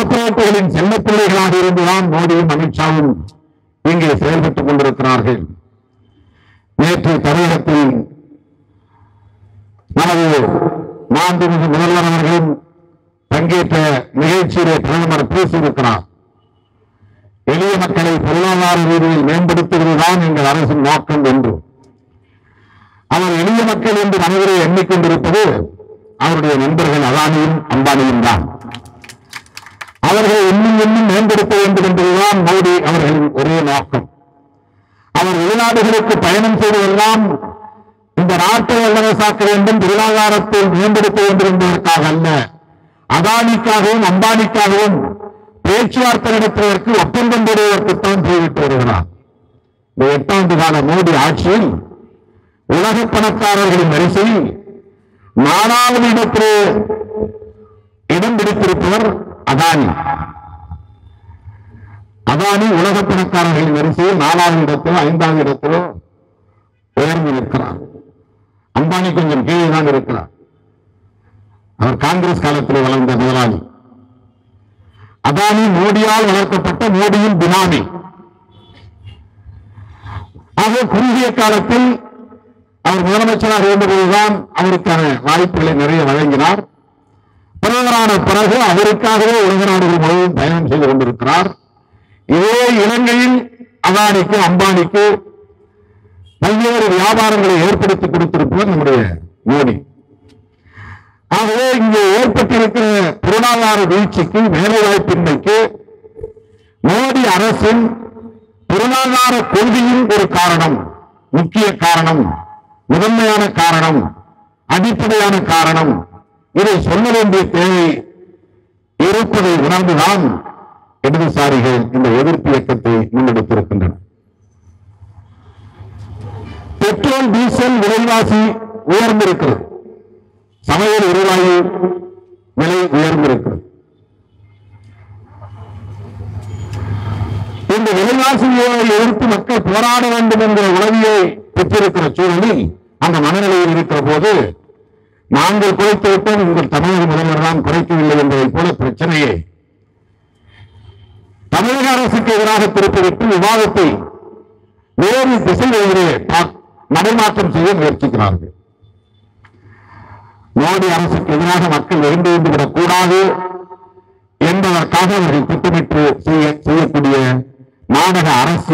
கார்ப்பரேட்டுகளின் செல்லப்பிள்ளைகளாக இருந்துதான் மோடியும் அமித்ஷாவும் இங்கே செயல்பட்டுக் கொண்டிருக்கிறார்கள் நேற்று தமிழகத்தில் நமது மாண்புமிகு முதல்வர் அவர்களும் பங்கேற்ற நிகழ்ச்சியிலே பிரதமர் பேசியிருக்கிறார் எளிய மக்களை பொருளாதார ரீதியில் மேம்படுத்துவதுதான் எங்கள் அரசின் நோக்கம் என்று அவர் எளிய மக்கள் என்று மனதிலே எண்ணிக்கொண்டிருப்பது அவருடைய நண்பர்கள் அதானியும் அம்பானியும் தான் அவர்களை இன்னும் இன்னும் மேம்படுத்த வேண்டும் என்பதுதான் மோடி அவர்களின் ஒரே நோக்கம் அவர் வெளிநாடுகளுக்கு பயணம் செய்வதெல்லாம் இந்த நாட்டை வல்லரசாக்க வேண்டும் பொருளாதாரத்தை மேம்படுத்த வேண்டும் என்பதற்காக அல்ல அதானிக்காகவும் அம்பானிக்காகவும் பேச்சுவார்த்தை நடத்துவதற்கு ஒப்பந்தம் போடுவதற்குத்தான் போய்விட்டு வருகிறார் இந்த எட்டாண்டு கால மோடி ஆட்சியில் உலக பணக்காரர்களின் வரிசையில் நாலாவது இடத்திலே இடம் பிடித்திருப்பவர் அதானி அதானி உலக பணக்காரர்களின் வரிசையில் நாலாவது இடத்திலோ ஐந்தாவது இடத்திலோ உயர்ந்து நிற்கிறார் அம்பானி கொஞ்சம் கீழே தான் இருக்கிறார் அவர் காங்கிரஸ் காலத்தில் வளர்ந்த முதலாளி அதானி மோடியால் வளர்க்கப்பட்ட மோடியின் பினாமி ஆக குறுகிய காலத்தில் அவர் முதலமைச்சராக இருந்தபோதுதான் அவருக்கான வாய்ப்புகளை நிறைய வழங்கினார் பிரதமரான பிறகு அவருக்காகவே உலக நாடுகள் முழுவதும் பயணம் செய்து கொண்டிருக்கிறார் இதே இலங்கையில் அதானிக்கு அம்பானிக்கு பல்வேறு வியாபாரங்களை ஏற்படுத்தி கொடுத்திருப்பவர் நம்முடைய மோடி ஆகவே இங்கே ஏற்பட்டிருக்கிற பொருளாதார வீழ்ச்சிக்கு வேலைவாய்ப்பின்மைக்கு மோடி அரசின் பொருளாதார கொள்கையும் ஒரு காரணம் முக்கிய காரணம் முதன்மையான காரணம் அடிப்படையான காரணம் இதை சொல்ல வேண்டிய தேவை இருப்பதை உணர்ந்துதான் இடதுசாரிகள் இந்த எதிர்ப்பு இயக்கத்தை முன்னெடுத்திருக்கின்றனர் பெட்ரோல் டீசல் விலைவாசி உயர்ந்திருக்கிறது சமையல் எரிவாயு விலை உயர்ந்திருக்கிறது இந்த விலைவாசியை எதிர்த்து மக்கள் போராட வேண்டும் என்ற உணவியை பெற்றிருக்கிற சூழலில் அந்த மனநிலையில் இருக்கிற போது நாங்கள் குறைத்து விட்டோம் உங்கள் தமிழக முதல்வர் தான் குறைக்கவில்லை என்பதை போல பிரச்சனையை தமிழக அரசுக்கு எதிராக திருப்பிவிட்டு விவாதத்தை வேறு திசைகளிலே பா- நடைமாற்றம் செய்ய முயற்சிக்கிறார்கள் மோடி அரசுக்கு எதிராக மக்கள் எழுந்து விடக் கூடாது என்பதற்காக அவர்கள் திட்டமிட்டு செய்ய செய்யக்கூடிய நாடக அரசு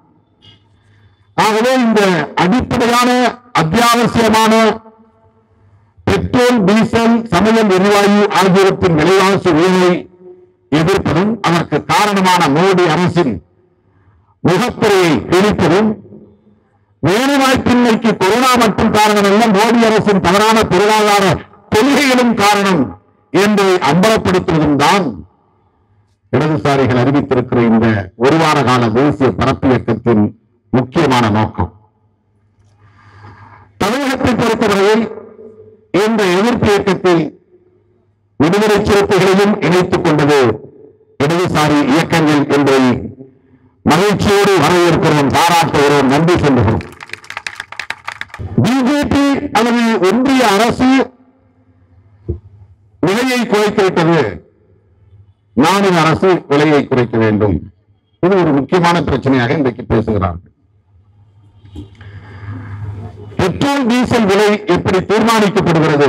ஆகவே இந்த அடிப்படையான அத்தியாவசியமான பெட்ரோல் டீசல் சமையல் எரிவாயு ஆகியவற்றின் விலைவாசி உயர்வை எதிர்ப்பதும் அதற்கு காரணமான மோடி அரசின் முகப்புரையை கிழிப்பதும் வேலைவாய்ப்பின்மைக்கு கொரோனா மட்டும் காரணம் அல்ல மோடி அரசின் தவறான பொருளாதார கொள்கைகளும் காரணம் என்று அம்பலப்படுத்துவதும் தான் இடதுசாரிகள் அறிவித்திருக்கிற இந்த ஒரு வார கால தேசிய பரப்பு இயக்கத்தின் முக்கியமான நோக்கம் தமிழகத்தை பொறுத்தவரையில் இந்த எதிர்ப்பு இயக்கத்தில் விடுதலை சிறுத்தைகளையும் இணைத்துக் கொண்டது இடதுசாரி இயக்கங்கள் என்பதை மகிழ்ச்சியோடு வரவேற்கிறோம் பாராட்டுகிறோம் நன்றி சொல்லுகிறோம் பிஜேபி அல்லது ஒன்றிய அரசு விலையை குறைத்து விட்டது மாநில அரசு விலையை குறைக்க வேண்டும் இது ஒரு முக்கியமான பிரச்சனையாக இன்றைக்கு பேசுகிறார்கள் பெட்ரோல் டீசல் விலை எப்படி தீர்மானிக்கப்படுகிறது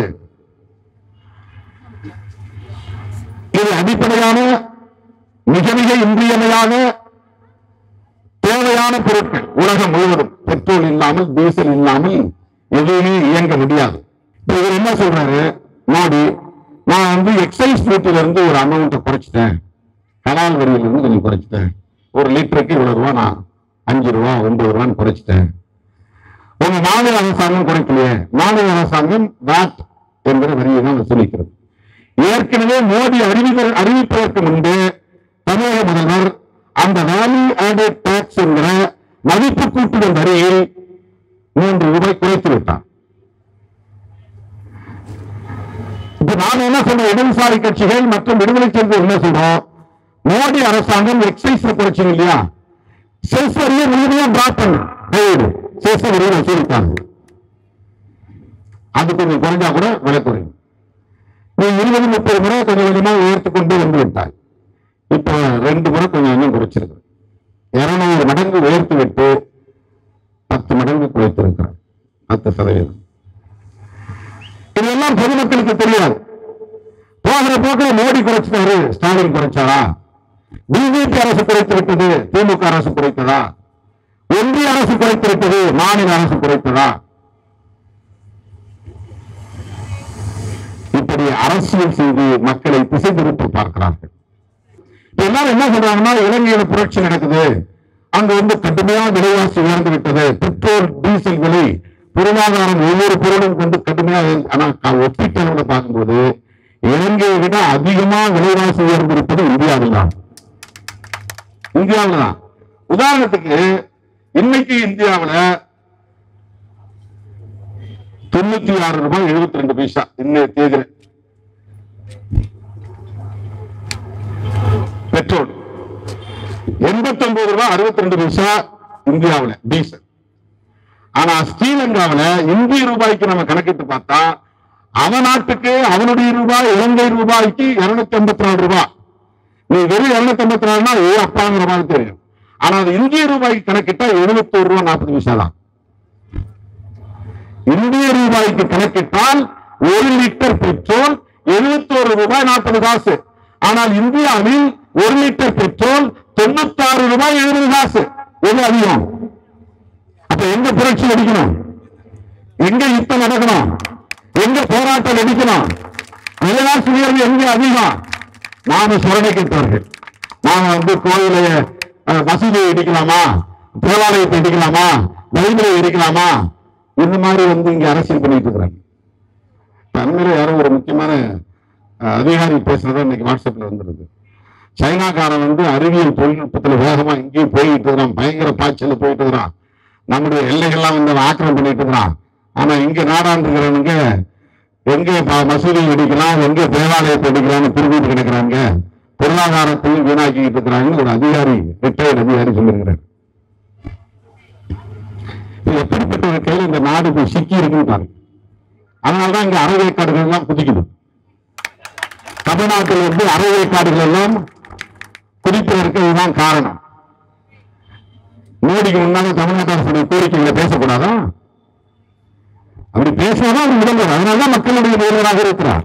இது அடிப்படையான மிக மிக இன்றியமையான தேவையான பொருட்கள் உலகம் முழுவதும் பெட்ரோல் இல்லாமல் டீசல் இல்லாமல் எதுவுமே இயங்க முடியாது இப்ப இவர் என்ன சொல்றாரு மோடி நான் வந்து எக்ஸைஸ் டியூட்டில இருந்து ஒரு அமௌண்ட்டை குறைச்சிட்டேன் கலால் வரியில இருந்து கொஞ்சம் குறைச்சிட்டேன் ஒரு லிட்டருக்கு இவ்வளவு ரூபா நான் அஞ்சு ரூபா ஒன்பது ரூபான்னு குறைச்சிட்டேன் உங்க மாநில அரசாங்கம் குறைக்கலையே மாநில அரசாங்கம் வாட் என்கிற வரியை தான் வசூலிக்கிறது ஏற்கனவே மோடி அறிவிக்க அறிவிப்பதற்கு முன்பு தமிழக முதல்வர் அந்த வேல்யூ ஆடட் டாக்ஸ் என்கிற மதிப்பு கூட்டுதல் வரியில் மூன்று ரூபாய் குறைத்து விட்டார் இப்ப நாம என்ன சொல்றோம் இடதுசாரி கட்சிகள் மற்றும் விடுதலை சிறுத்தைகள் என்ன சொல்றோம் மோடி அரசாங்கம் எக்ஸைஸ் குறைச்சிங்க இல்லையா செஸ் வரியை முழுமையா டிராப் பண்ணு கைவிடு செஸ் வரியை வசூலித்தாங்க அது கொஞ்சம் குறைஞ்சா கூட விலை குறையும் நீ இருபது முப்பது முறை கொஞ்சம் கொஞ்சமா உயர்த்தி கொண்டு வந்து விட்டாய் இப்ப ரெண்டு முறை கொஞ்சம் இன்னும் குறைச்சிருக்கு இருநூறு மடங்கு உயர்த்தி விட்டு பத்து மடங்கு குறைத்திருக்கிறார் பத்து சதவீதம் இதெல்லாம் பொதுமக்களுக்கு தெரியாது போகிற போக்கில் மோடி குறைச்சிட்டாரு ஸ்டாலின் குறைச்சாரா பிஜேபி அரசு குறைத்து விட்டது திமுக அரசு குறைத்ததா ஒன்றிய அரசு குறைத்து விட்டது மாநில அரசு குறைத்ததா இப்படி அரசியல் செய்து மக்களை திசை திருப்ப பார்க்கிறார்கள் இப்ப எல்லாரும் என்ன சொல்றாங்கன்னா இலங்கையில புரட்சி நடக்குது அங்க வந்து கடுமையா விலைவாசி உயர்ந்து விட்டது பெட்ரோல் டீசல் விலை பொருளாதாரம் ஒவ்வொரு பொருளும் கொண்டு கடுமையா உயர்ந்து- ஆனா க- ஒப்பீட்டளவுல பார்க்கும்போது இலங்கையை விட அதிகமா விலைவாசி உயர்ந்திருப்பது இந்தியாவில் தான் இந்தியாவில் தான் உதாரணத்துக்கு இன்னைக்கு இந்தியாவுல தொண்ணூத்தி ஆறு ரூபாய் எழுபத்தி ரெண்டு பைசா இன்னைய தேதியில பெட்ரோல் எண்பத்தி ஒன்பது ரூபாய் அறுபத்தி ரெண்டு பைசா இந்தியாவுல டீசல் ஆனா ஸ்ரீலங்காவுல இந்திய ரூபாய்க்கு நம்ம கணக்கிட்டு பார்த்தா அவன் நாட்டுக்கு அவனுடைய ரூபாய் இலங்கை ரூபாய்க்கு இருநூத்தி ஐம்பத்தி நாலு ரூபாய் நீ வெறும் இருநூத்தி ஐம்பத்தி நாலுனா ஏ அப்பாங்கிற மாதிரி தெரியும் ஆனா அது இந்திய ரூபாய்க்கு கணக்கிட்டா எழுபத்தோரு ரூபாய் நாற்பது பைசா தான் இந்திய ரூபாய்க்கு கணக்கிட்டால் ஒரு லிட்டர் பெட்ரோல் எழுபத்தோரு ரூபாய் நாற்பது காசு ஆனால் இந்தியாவில் ஒரு லிட்டர் பெட்ரோல் தொண்ணூத்தாறு ரூபாய் எழுபது காசு எது அதிகம் அப்ப எங்க புரட்சி அடிக்கணும் எங்க யுத்தம் நடக்கணும் எங்க போராட்டம் அடிக்கணும் விலைவாசி உயர்வு எங்க அதிகம் நாம சுரணிக்கிட்டவர்கள் நாம வந்து கோயிலை அஹ், மசூதியை இடிக்கலாமா தேவாலயத்தை இடிக்கலாமா பைபிளை இடிக்கலாமா இந்த மாதிரி வந்து இங்க அரசியல் பண்ணிட்டு இருக்கிறாங்க அண்மையில யாரோ ஒரு முக்கியமான அஹ், அதிகாரி பேசுறதா இன்னைக்கு வாட்ஸ்அப்ல வந்துருது சைனாக்காரன் வந்து அறிவியல் தொழில்நுட்பத்துல வேகமா இங்கேயும் போயிட்டு இருக்கிறான் பயங்கர பாய்ச்சல் போயிட்டு இருக்கிறான் நம்முடைய எல்லைகள்லாம் வந்து அவன் ஆக்கிரமம் பண்ணிட்டு இருக்கிறான் ஆனா இங்க நாடாண்டு இருக்கிறவனுங்க எங்க ப- மசூதி இடிக்கலாம் எங்க தேவாலயத்தை இடிக்கலாம்னு திரும்பிட்டு கிடக்குறாங்க பொருளாதாரத்தையும் வீணாக்கிட்டு இருக்கிறாங்கன்னு ஒரு அதிகாரி ரிட்டையர்ட் அதிகாரி சொல்லியிருக்கிறார் இது எப்படிப்பட்ட ஒரு கையில் இந்த நாடு போய் சிக்கி இருக்குன்னு பாருங்க அதனாலதான் இங்க அறவேக்காடுகள் எல்லாம் குதிக்குது தமிழ்நாட்டில் இருந்து அறவேக்காடுகள் எல்லாம் குதிப்பதற்கு இதுதான் காரணம் மோடிக்கு முன்னால தமிழ்நாட்டு அரசுடைய கோரிக்கைகளை பேசக்கூடாதா அப்படி பேசினாதான் அவர் முதல்வர் அதனாலதான் மக்களுடைய முதல்வராக இருக்கிறார்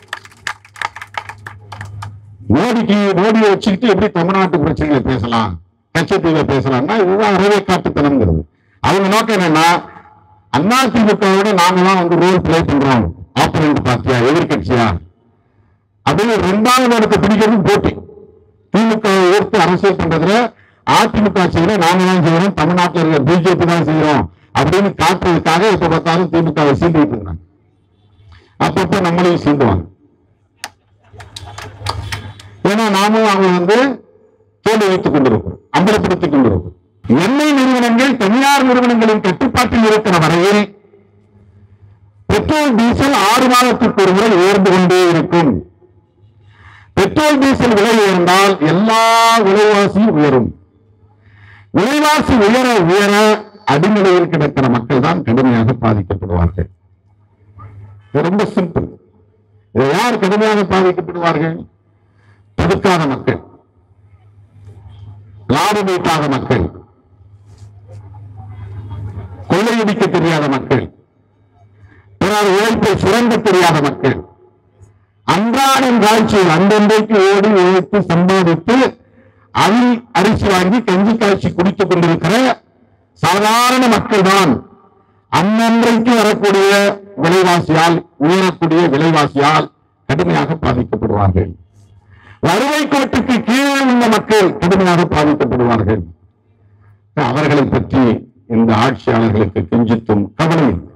மோடிக்கு மோடியை வச்சுக்கிட்டு எப்படி தமிழ்நாட்டு பிரச்சனைகளை பேசலாம் கச்சத்தீவை பேசலாம்னா இதுதான் அறவே காட்டுத்தனம்ங்கிறது அவங்க நோக்கம் என்னன்னா அண்ணா திமுகவோட நாங்களாம் வந்து ரோல் பிளே பண்றோம் ஆப்பரண்ட் பார்ட்டியா எதிர்கட்சியா அப்படின்னு ரெண்டாவது இடத்தை பிடிக்கிறது போட்டி திமுக எதிர்த்து அரசியல் பண்றதுல அதிமுக செய்யறோம் நாங்க தான் செய்யறோம் தமிழ்நாட்டில் இருக்க பிஜேபி தான் செய்யறோம் அப்படின்னு காட்டுறதுக்காக இப்ப பார்த்தாலும் திமுகவை சீண்டிட்டு இருக்கிறாங்க அப்பப்ப நம்மளையும் சீண்டுவாங்க ஏன்னா நாமும் அவங்க வந்து தோல்வி வைத்துக் கொண்டிருக்கிறோம் அம்பலப்படுத்திக் கொண்டிருக்கிறோம் எண்ணெய் நிறுவனங்கள் தனியார் நிறுவனங்களின் கட்டுப்பாட்டில் இருக்கிற வரையில் பெட்ரோல் டீசல் ஆறு மாதத்திற்கு ஒரு முறை உயர்ந்து கொண்டே இருக்கும் பெட்ரோல் டீசல் விலை உயர்ந்தால் எல்லா விலைவாசியும் உயரும் விலைவாசி உயர உயர அடிநிலையில் கிடக்கிற மக்கள் தான் கடுமையாக பாதிக்கப்படுவார்கள் இது ரொம்ப சிம்பிள் இதை யார் கடுமையாக பாதிக்கப்படுவார்கள் படுக்காத மக்கள் லாபம் ஈட்டாத மக்கள் கொள்ளையடிக்க தெரியாத மக்கள் பிறர் உழைப்பை சுரண்ட தெரியாத மக்கள் அன்றாடம் காட்சியில் அந்தந்தைக்கு ஓடி உழைத்து சம்பாதித்து அதில் அரிசி வாங்கி கஞ்சி காய்ச்சி குடித்துக் கொண்டிருக்கிற சாதாரண மக்கள் தான் அன்னன்றைக்கு வரக்கூடிய விலைவாசியால் உயரக்கூடிய விலைவாசியால் கடுமையாக பாதிக்கப்படுவார்கள் வருவாய் கோட்டுக்கு கீழே உள்ள மக்கள் கடுமையாக பாதிக்கப்படுவார்கள் அவர்களை பற்றி இந்த ஆட்சியாளர்களுக்கு கிஞ்சித்தும் கவலை இல்லை.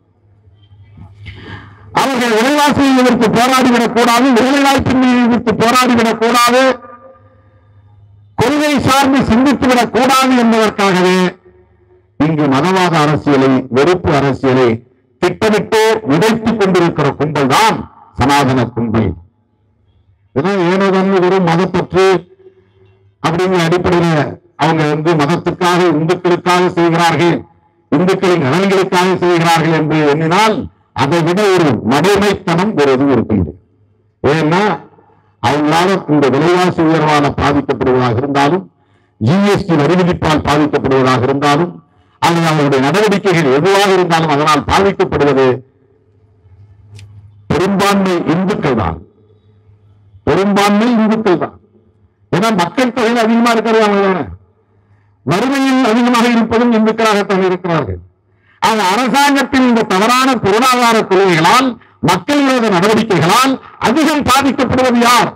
அவர்கள் விலைவாசியை எதிர்த்து போராடிவிடக் கூடாது வேலைவாய்ப்பின்மையை எதிர்த்து போராடிவிடக் கூடாது கொள்கை சார்ந்து சிந்தித்துவிடக் கூடாது என்பதற்காகவே இங்கு மதவாத அரசியலை வெறுப்பு அரசியலை திட்டமிட்டு விதைத்துக் கொண்டிருக்கிற கும்பல் தான் சனாதன கும்பல் இதெல்லாம் ஏனோதான் வெறும் மதப்பற்று அப்படிங்கிற அடிப்படையில அவங்க வந்து மதத்துக்காக இந்துக்களுக்காக செய்கிறார்கள் இந்துக்களின் நலன்களுக்காக செய்கிறார்கள் என்று எண்ணினால் அதை விட ஒரு மடைமைத்தனம் வேறு எதுவும் இருக்க முடியும் ஏன்னா அவங்களால இந்த விலைவாசி உயர்வால பாதிக்கப்படுவதாக இருந்தாலும் ஜிஎஸ்டி வரி விதிப்பால் பாதிக்கப்படுவதாக இருந்தாலும் அல்லது அவருடைய நடவடிக்கைகள் எதுவாக இருந்தாலும் அதனால் பாதிக்கப்படுவது பெரும்பான்மை இந்துக்கள் தான் பெரும்பான்மை இந்துக்கள் தான் ஏன்னா மக்கள் தொகையில் அதிகமா இருக்கிறது அவங்க தானே வறுமையில் அதிகமாக இருப்பதும் இந்துக்களாகத்தான் இருக்கிறார்கள் ஆக அரசாங்கத்தின் இந்த தவறான பொருளாதார கொள்கைகளால் மக்கள் விரோத நடவடிக்கைகளால் அதிகம் பாதிக்கப்படுவது யார்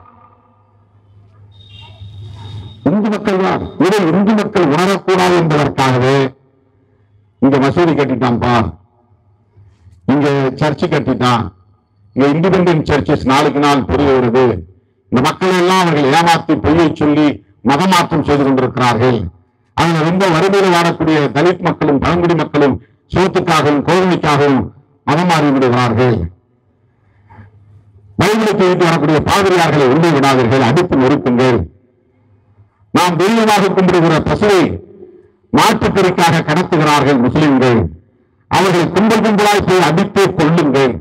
இந்து மக்கள் தான் இதை இந்து மக்கள் உணரக்கூடாது என்பதற்காகவே இங்க மசூதி கட்டிட்டான்பா இங்க சர்ச்சு கட்டிட்டான் இங்க இண்டிபெண்டன்ட் சர்ச்சஸ் நாளுக்கு நாள் பெரிய வருது இந்த மக்கள் எல்லாம் அவர்கள் ஏமாத்தி பொய்யை சொல்லி மதமாற்றம் செய்து கொண்டிருக்கிறார்கள் அதுல ரொம்ப வறுமையில் வாழக்கூடிய தலித் மக்களும் பழங்குடி மக்களும் சோத்துக்காகவும் கோவிலுக்காகவும் மதம் மாறி விடுகிறார்கள் பைபிளை தூக்கிட்டு வரக்கூடிய பாதிரியார்களை உள்ளே விடாதீர்கள் அடித்து நொறுக்குங்கள் நாம் தெய்வமாக கும்பிடுகிற பசுவை மாற்றுக்கறிக்காக கடத்துகிறார்கள் முஸ்லிம்கள் அவர்கள் கும்பல் கும்பலாய் போய் அடித்து கொள்ளுங்கள்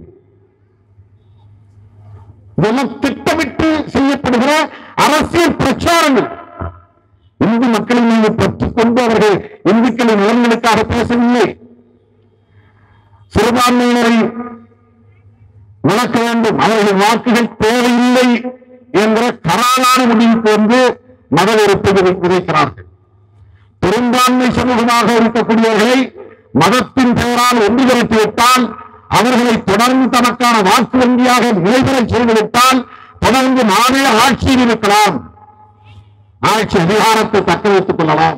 இதெல்லாம் திட்டமிட்டு செய்யப்படுகிற அரசியல் பிரச்சாரங்கள் இந்து மக்களின் மீது பற்றிக் கொண்டு அவர்கள் இந்துக்களின் நலன்களுக்காக பேசவில்லை சிறுபான்மையினரை வளர்க்க வேண்டும் அவர்கள் வாக்குகள் தேவையில்லை என்ற கராளான முடிவுக்கு வந்து மத வெறுப்பை விதை- விதைக்கிறார்கள் பெரும்பான்மை சமூகமாக இருக்கக்கூடியவர்களை மதத்தின் பெயரால் ஒன்று திரட்டிவிட்டால் அவர்களை தொடர்ந்து தமக்கான வாக்கு வங்கியாக நிலைபெறச் செய்துவிட்டால் தொடர்ந்து நாமே ஆட்சியில் இருக்கலாம் ஆட்சி அதிகாரத்தை தக்க வைத்துக் கொள்ளலாம்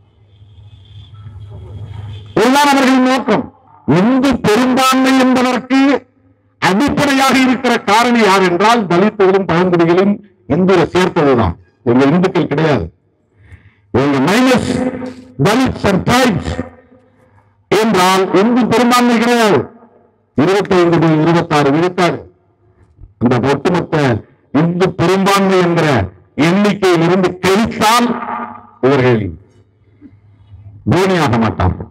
இதுதான் அவர்களின் நோக்கம் இந்து பெரும்பான்மை என்பதற்கு அடிப்படையாக இருக்கிற காரணி யார் என்றால் தலித்துகளும் பழங்குடிகளும் இந்துல சேர்த்ததுதான் எங்க இந்துக்கள் கிடையாது எங்க மைனஸ் தலித்ஸ் அண்ட் tribes என்றால் இந்து பெரும்பான்மை கிடையாது இருபத்தி ஐந்து இருபத்தாறு விழுக்காடு அந்த ஒட்டுமொத்த இந்து பெரும்பான்மை என்கிற எண்ணிக்கையில் இருந்து கழித்தால் இவர்கள் தோனியாக மாட்டார்கள்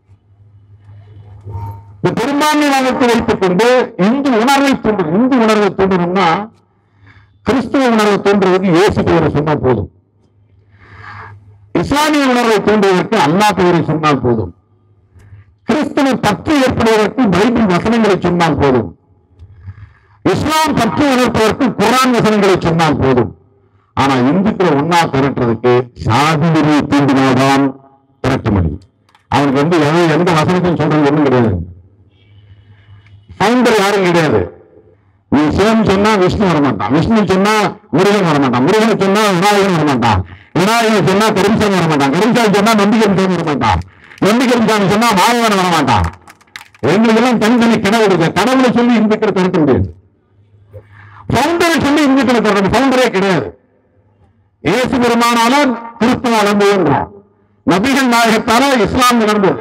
இந்த பெரும்பான்மை வாதத்தை வைத்துக் கொண்டு இந்து உணர்வை தூண்டும் இந்து உணர்வை தூண்டணும்னா கிறிஸ்துவ உணர்வை தூண்டுவதற்கு இயேசு பெயரை சொன்னால் போதும் இஸ்லாமிய உணர்வை தூண்டுவதற்கு அல்லாஹ் பெயரை சொன்னால் போதும் கிறிஸ்துவ பற்று ஏற்படுவதற்கு பைபிள் வசனங்களை சொன்னால் போதும் இஸ்லாம் பற்று உணர்ப்பதற்கு குரான் வசனங்களை சொன்னால் போதும் ஆனா இந்துக்களை ஒன்னா திரட்டுறதுக்கு சாதி வெறியை தூண்டினால்தான் திரட்ட முடியும் அவனுக்கு வந்து எவன் எந்த வசனத்தையும் சொல்றது ஒண்ணும் கிடையாது ஃபவுண்டர் யாரும் கிடையாது நீ சிவம் சொன்னா விஷ்ணு வரமாட்டான் விஷ்ணு சொன்னா முருகன் வரமாட்டான் முருகன் சொன்னா விநாயகன் வரமாட்டான் விநாயகன் சொன்னா கரும்சாமி வரமாட்டான் கரும்சாமி சொன்னா நம்பிக்கை வரமாட்டான் நம்பிக்கை சொன்னா மாயவன் வரமாட்டான் எங்களுக்கெல்லாம் தனித்தனி கனவு இருக்கு கடவுளை சொல்லி இந்துக்களை திரட்ட முடியாது ஃபவுண்டரை சொல்லி இந்துக்களை திரட்ட ஃபவுண்டரே கிடையாது இயேசு பெருமானால கிறிஸ்துவ வளர்ந்ததுன்றான் நபிகள் நாயகத்தால இஸ்லாம் வளர்ந்தது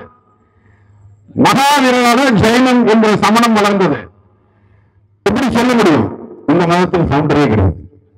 மகாவீரரால ஜெயனம் என்ற சமணம் வளர்ந்தது எப்படி சொல்ல முடியும் இந்த மதத்தில் ஃபவுண்டரே கிடையாது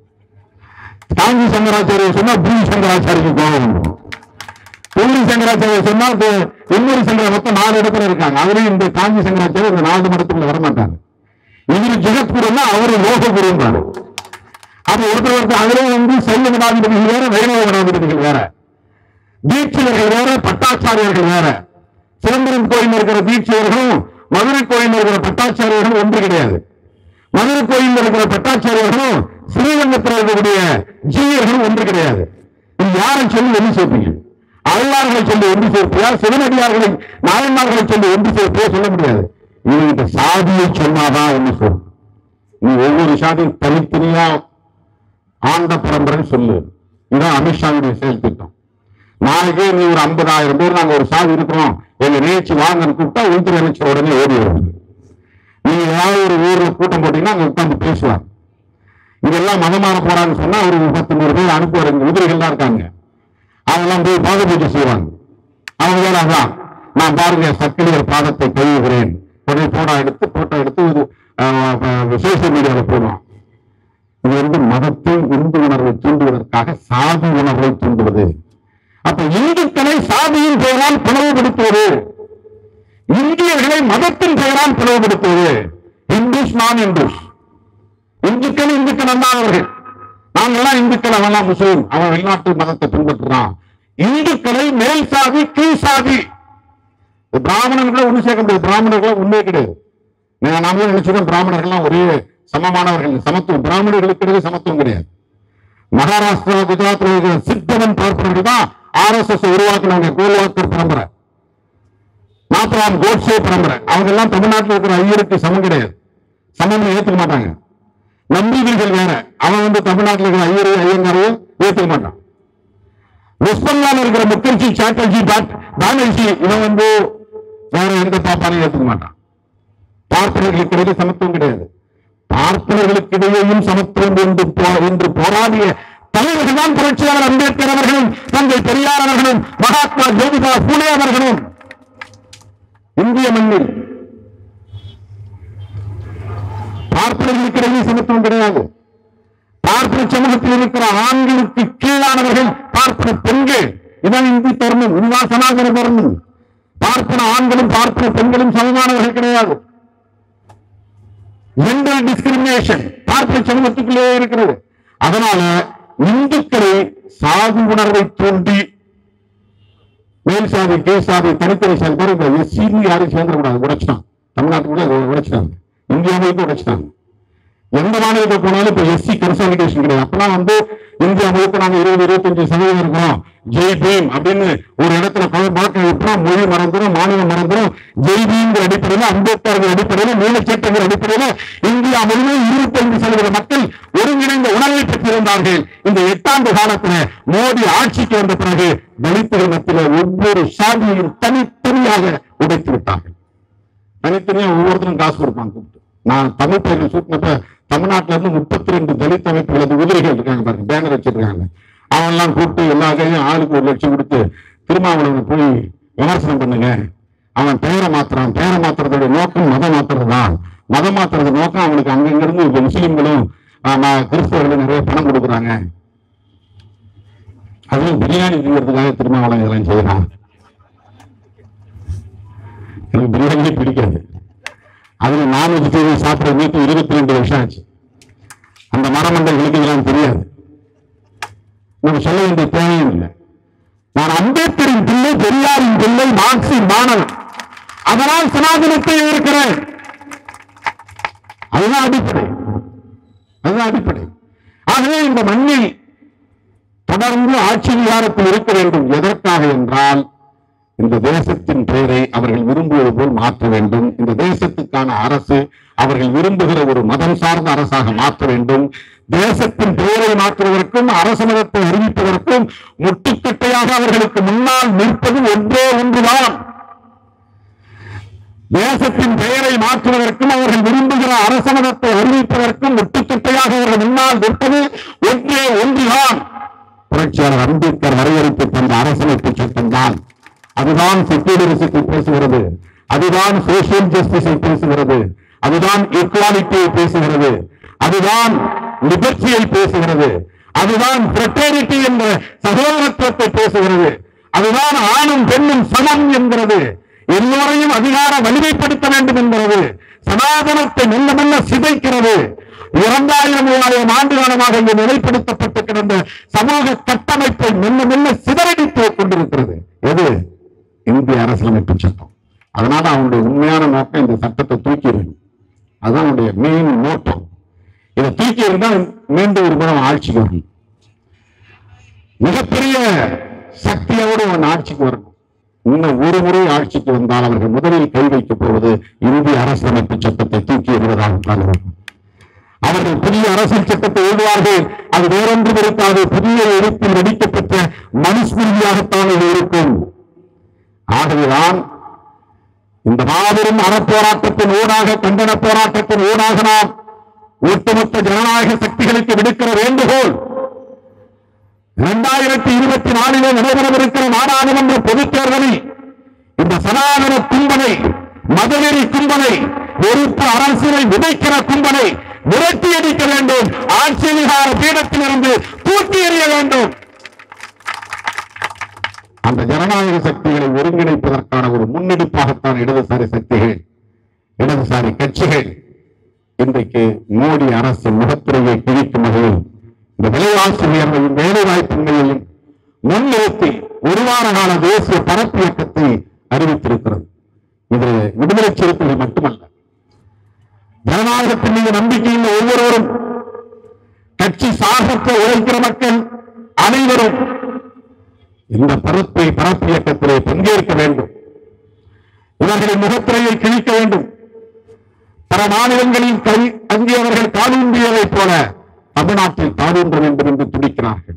காஞ்சி சங்கராச்சாரிய சொன்னா பூமி சங்கராச்சாரிக்கு கோபம் வந்துடும் பூமி சங்கராச்சாரிய சொன்னா இது இன்னொரு சங்கர மொத்தம் நாலு இடத்துல இருக்காங்க அவரும் இந்த காஞ்சி சங்கராச்சாரியர் இந்த நாலு மடத்துக்குள்ள வரமாட்டாங்க இவரு ஜெகத்குருன்னா அவரு லோககுருன்றாரு அப்ப ஒருத்தர் ஒருத்தர் அதுல வந்து சைவ மடாதிபதிகள் வேற வைணவ மடாதிபதிகள் வேற தீட்சிதர்கள் வேற பட்டாச்சாரியர்கள் வேற சிதம்பரம் கோயில் இருக்கிற தீட்சிதர்களும் மதுரை கோயில் இருக்கிற பட்டாச்சாரியர்களும் ஒன்று கிடையாது மதுரை கோயில் இருக்கிற பட்டாச்சாரியர்களும் ஸ்ரீரங்கத்தில் இருக்கக்கூடிய ஜீயர்களும் ஒன்று கிடையாது இது யாரை சொல்லி ஒன்று சேர்ப்பீங்க அல்லார்களை சொல்லி ஒன்று சேர்ப்பியா சிவனடியார்களை நாயன்மார்களை சொல்லி ஒன்று சேர்ப்பியா சொல்ல முடியாது இவங்கிட்ட சாதியை சொன்னாதான் ஒன்று சொல்லும் நீ ஒவ்வொரு சாதியும் தனித்தனியா ஆண்ட பரம்பரை சொல்லு இதுதான் அமித்ஷாவுடைய செயல் திட்டம் நாளைக்கே நீ ஒரு ஐம்பதாயிரம் பேர் நாங்க ஒரு சாதி இருக்கிறோம் எங்க நிகழ்ச்சி வாங்கன்னு கூப்பிட்டா உள்துறை அமைச்சர் உடனே ஓடி வருவாங்க நீங்க ஏதாவது ஒரு ஊர்ல கூட்டம் போட்டீங்கன்னா அங்க உட்கார்ந்து பேசுவாங்க இதெல்லாம் மதமான போறான்னு சொன்னா ஒரு பத்து நூறு பேர் அனுப்புவார் இங்க உதிரிகள்லாம் இருக்காங்க அவங்கெல்லாம் போய் பாத பூஜை செய்வாங்க அவங்க வேலை அதான் நான் பாருங்க சக்கிலியர் பாதத்தை கழுவுகிறேன் உடனே போட்டோ எடுத்து போட்டோ எடுத்து ஒரு சோசியல் மீடியாவில் போடுவான் இது வந்து மதத்தை இந்து உணர்வை தூண்டுவதற்காக சாதி உணர்வை தூண்டுவது அப்ப இந்துக்களை சாதியின் பெயரால் பிளவுபடுத்துவது இந்தியர்களை மதத்தின் பெயரால் பிளவுபடுத்துவது இந்துஸ் நான் இந்துஸ் இந்துக்கள் இந்துக்கள் அல்லாதவர்கள் நாங்கெல்லாம் இந்துக்கள் அவன்லாம் முஸ்லீம் அவன் வெளிநாட்டு மதத்தை பின்பற்றுறான் இந்துக்களை மேல் சாதி கீழ் சாதி இந்த பிராமணர்களை ஒண்ணு சேர்க்க முடியாது பிராமணர்களை உண்மையே கிடையாது நான் நாம நினைச்சிருக்கோம் பிராமணர்கள்லாம் ஒரே சமமானவர்கள் சமத்துவம் பிராமணர்களுக்கு இடையே சமத்துவம் கிடையாது மகாராஷ்டிரா குஜராத்ல இருக்கிற சித்தவன் பார்ப்பவர்கள் தான் ஆர் எஸ் எஸ் உருவாக்குனவங்க கோல்வாக்கர் பரம்பரை நாத்ராம் கோட்சே பரம்பரை அவங்க எல்லாம் தமிழ்நாட்டில் இருக்கிற ஐயருக்கு சமம் கிடையாது சமம் ஏத்துக்க மாட்டாங்க நம்பிக்கைகள் வேற அவன் வந்து தமிழ்நாட்டில் இருக்கிற ஐயரை ஐயங்காரையும் ஏத்துக்க மாட்டான் வெஸ்ட் பெங்கால் இருக்கிற முகர்ஜி சாட்டர்ஜி பாட்- பானர்ஜி இவன் வந்து வேற எந்த பாப்பானையும் ஏத்துக்க மாட்டான் பார்ப்பனர்களுக்கு இடையே சமத்துவம் கிடையாது பார்ப்பனர்களுக்கு இடையேயும் சமத்துவம் என்று போ- என்று போராடிய தலைவர்கள் தான் புரட்சியாளர் அம்பேத்கர் அவர்களும் தந்தை பெரியார் அவர்களும் மகாத்மா ஜோதிபா பூலே அவர்களும் இந்திய மண்ணில் பார்ப்பனர்களுக்கு இடையே சமத்துவம் கிடையாது பார்ப்பன சமூகத்தில் இருக்கிற ஆண்களுக்கு கீழானவர்கள் பார்ப்பன பெண்கள் இதான் இந்தி தர்மம் இதுதான் சனாதன தர்மம் பார்ப்பன ஆண்களும் பார்ப்பன பெண்களும் சமமானவர்கள் கிடையாது ஜெண்டர் டிஸ்கிரிமினேஷன் பார்ப்பன சமூகத்துக்குள்ளே இருக்கிறது அதனால இந்துக்களை சாதி உணர்வை தூண்டி மேல் சாதி கீழ் சாதி தனித்தனி சாதி பேர் இந்த எஸ்சிபி யாரும் சேர்ந்துடக்கூடாது உடைச்சிட்டான் தமிழ்நாட்டுக்குள்ள அதை உடைச்சிட்டாங்க இந்தியாவிலேருந்து உடைச்சிட்டாங்க எந்த மாநிலத்துக்கு போனாலும் இப்ப எஸ்சி கன்சாலிடேஷன் கிடையாது அப்பெல்லாம் வந்து இந்தியா முழுக்க நாங்க இருபது இருபத்தஞ்சு சதவீதம் இருக்கிறோம் ஜெய் பீம் அப்படின்னு ஒரு இடத்துல குழப்பாக்க விட்டா மொழி மறந்துடும் மாநிலம் மறந்துடும் ஜெய் பீம்ங்கிற அடிப்படையில் அம்பேத்கர் அடிப்படையில் மூல சட்டங்கள் அடிப்படையில் இந்தியா முழுவதும் இருபத்தைந்து சதவீத மக்கள் ஒருங்கிணைந்த உணர்வை பெற்றிருந்தார்கள் இந்த எட்டாண்டு காலத்துல மோடி ஆட்சிக்கு வந்த பிறகு தலித்துகள் மத்தியில் ஒவ்வொரு சாதியையும் தனித்தனியாக உடைத்து விட்டார்கள் தனித்தனியா ஒவ்வொருத்தரும் காசு கொடுப்பாங்க கூப்பிட்டு நான் தமிழ் பயிர்கள் சூட்டினப்ப தமிழ்நாட்டுல இருந்து முப்பத்தி ரெண்டு தலித் அமைப்புகள் அது உதிரிகள் இருக்காங்க பாருங்க பேனர் வச்சிருக்காங்க அவன் எல்லாம் கூப்பிட்டு எல்லா கையும் ஆளுக்கு ஒரு லட்சம் கொடுத்து திருமாவளவனை போய் விமர்சனம் பண்ணுங்க அவன் பெயரை மாத்துறான் பெயரை மாத்துறதோட நோக்கம் மதம் மாத்துறது தான் மதம் மாத்துறது நோக்கம் அவனுக்கு அங்கிருந்து இப்ப முஸ்லிம்களும் ஆமா, கிறிஸ்தவர்களும் நிறைய பணம் கொடுக்குறாங்க அதுவும் பிரியாணி திங்கிறதுக்காக திருமாவளவன் இதெல்லாம் செய்யறான் எனக்கு பிரியாணியே பிடிக்காது அதுல நான் வெஜிடேரியன் சாப்பிட நேற்று இருபத்தி ரெண்டு வருஷம் ஆச்சு அந்த மரமண்டல்களுக்கு இதெல்லாம் தெரியாது நம்ம சொல்ல வேண்டிய தேவையும் இல்லை நான் அம்பேத்கரின் பிள்ளை பெரியாரின் பிள்ளை மார்க்சின் மாணவன் அதனால் சனாதனத்தை இருக்கிறேன் அதுதான் அடிப்படை அதுதான் அடிப்படை ஆகவே இந்த மண்ணில் தொடர்ந்து ஆட்சி அதிகாரத்தில் இருக்க வேண்டும் எதற்காக என்றால் இந்த தேசத்தின் பெயரை அவர்கள் விரும்புவது போல் மாற்ற வேண்டும் இந்த தேசத்துக்கான அரசு அவர்கள் விரும்புகிற ஒரு மதம் சார்ந்த அரசாக மாற்ற வேண்டும் தேசத்தின் பெயரை மாற்றுவதற்கும் அரச மதத்தை அறிவிப்பதற்கும் முட்டுக்கட்டையாக அவர்களுக்கு முன்னால் நிற்பது ஒன்றே ஒன்றுதான் தேசத்தின் பெயரை மாற்றுவதற்கும் அவர்கள் விரும்புகிற அரச மதத்தை அறிவிப்பதற்கும் முட்டுக்கட்டையாக அவர்கள் முன்னால் நிற்பது ஒன்றே ஒன்றுதான் புரட்சியாளர் அம்பேத்கர் வரையறுத்து தந்த அரசமைப்பு சட்டம் தான் அதுதான் செக்யூலரிசத்தை பேசுகிறது அதுதான் சோசியல் ஜஸ்டிஸை பேசுகிறது அதுதான் ஈக்குவாலிட்டியை பேசுகிறது அதுதான் லிபர்ட்டியை பேசுகிறது அதுதான் ஃப்ரெட்டர்னிட்டி என்ற சகோதரத்துவத்தை பேசுகிறது அதுதான் ஆணும் பெண்ணும் சமம் என்கிறது எல்லோரையும் அதிகார வலிமைப்படுத்த வேண்டும் என்கிறது சனாதனத்தை மெல்ல மெல்ல சிதைக்கிறது இரண்டாயிரம் மூவாயிரம் ஆண்டு காலமாக இங்கு நிலைப்படுத்தப்பட்டு கிடந்த சமூக கட்டமைப்பை மெல்ல மெல்ல சிதறடித்து கொண்டிருக்கிறது எது இந்திய அரசியலமைப்பு சட்டம் அதனால அவனுடைய உண்மையான நோக்கம் இந்த சட்டத்தை தூக்கி எறியணும் அதுதான் அவனுடைய மெயின் நோக்கம் இதை தூக்கி இருந்தால் மீண்டும் ஒரு முறை அவன் ஆட்சிக்கு வரணும் மிகப்பெரிய சக்தியோடு அவன் ஆட்சிக்கு வரணும் இன்னும் ஒரு முறை ஆட்சிக்கு வந்தால் அவர்கள் முதலில் கை வைக்கப் போவது இந்திய அரசியலமைப்பு சட்டத்தை தூக்கி எறிவதாகத்தான் இருக்கும் அவர்கள் புதிய அரசியல் சட்டத்தை எழுதுவார்கள் அது வேறொன்றும் இருக்காது புதிய எழுத்தில் வெடிக்கப்பட்ட மனுஸ்மிருதியாகத்தான் இது இருக்கும் ஆகவேதான் இந்த மாபெரும் அறப்போராட்டத்தின் ஊடாக கண்டன போராட்டத்தின் ஊடாக நாம் ஒட்டுமொத்த ஜனநாயக சக்திகளுக்கு விடுக்கிற வேண்டுகோள் இரண்டாயிரத்தி இருபத்தி நாலிலே நடைபெறவிருக்கிற நாடாளுமன்ற பொதுத் தேர்தலில் இந்த சனாதன கும்பனை மதவெறி கும்பனை வெறுப்பு அரசியலை விதைக்கிற கும்பனை விரட்டி அடிக்க வேண்டும் ஆட்சி அதிகார பீடத்திலிருந்து தூக்கி எறிய வேண்டும் அந்த ஜனநாயக சக்திகளை ஒருங்கிணைப்பதற்கான ஒரு முன்னெடுப்பாகத்தான் இடதுசாரி சக்திகள் இடதுசாரி கட்சிகள் இன்றைக்கு மோடி அரசின் முகத்திரையை கிழிக்கும் வகையில் இந்த விலைவாசி உயர்வையும் வேலை வாய்ப்பின்மையையும் முன்னிறுத்தி ஒரு வார கால தேசிய பரப்பு இயக்கத்தை அறிவித்திருக்கிறது இது விடுதலை சிறுத்தைகள் மட்டுமல்ல ஜனநாயகத்தின் மீது நம்பிக்கையுள்ள ஒவ்வொருவரும் கட்சி சாகற்ற உழைக்கிற மக்கள் அனைவரும் இந்த பரப்பை பரப்பு இயக்கத்திலே பங்கேற்க வேண்டும் இவர்களின் முகத்திரையை கிழிக்க வேண்டும் பல மாநிலங்களில் கை அங்கே அவர்கள் காலூன்றியதைப் போல தமிழ்நாட்டில் காலூன்ற வேண்டும் என்று துடிக்கிறார்கள்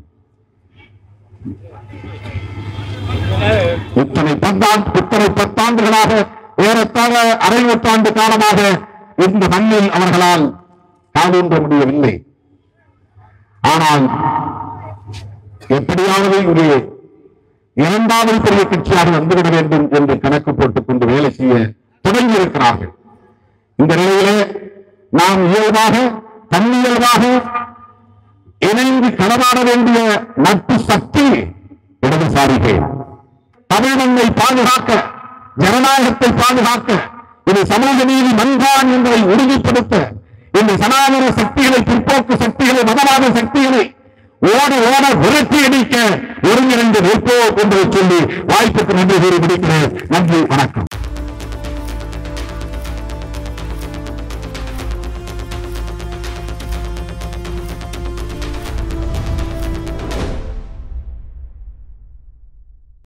இத்தனை பத்தாண்டு இத்தனை பத்தாண்டுகளாக ஏறத்தாழ அரை நூற்றாண்டு காலமாக இந்த மண்ணில் அவர்களால் காலூன்ற முடியவில்லை ஆனால் எப்படியாவது இங்கே இரண்டாவது பெரிய கட்சியாக வந்துவிட வேண்டும் என்று கணக்கு போட்டுக் கொண்டு வேலை செய்ய தொடங்கி இருக்கிறார்கள் இந்த நிலையிலே நாம் இயல்பாக தன்னியல்பாக இணைந்து களமாட வேண்டிய நட்பு சக்தி இடதுசாரிகள் தமிழ் மண்ணை பாதுகாக்க ஜனநாயகத்தை பாதுகாக்க இது சமூக நீதி மன்றான் என்பதை உறுதிப்படுத்த இந்த சனாதன சக்திகளை பிற்போக்கு சக்திகளை மதவாத சக்திகளை ஓட ஓட விரட்டி அடிக்க ஒருங்கிணைந்து நிற்போம் என்பதை சொல்லி வாய்ப்புக்கு நன்றி கூறி முடிக்கிறேன் நன்றி வணக்கம்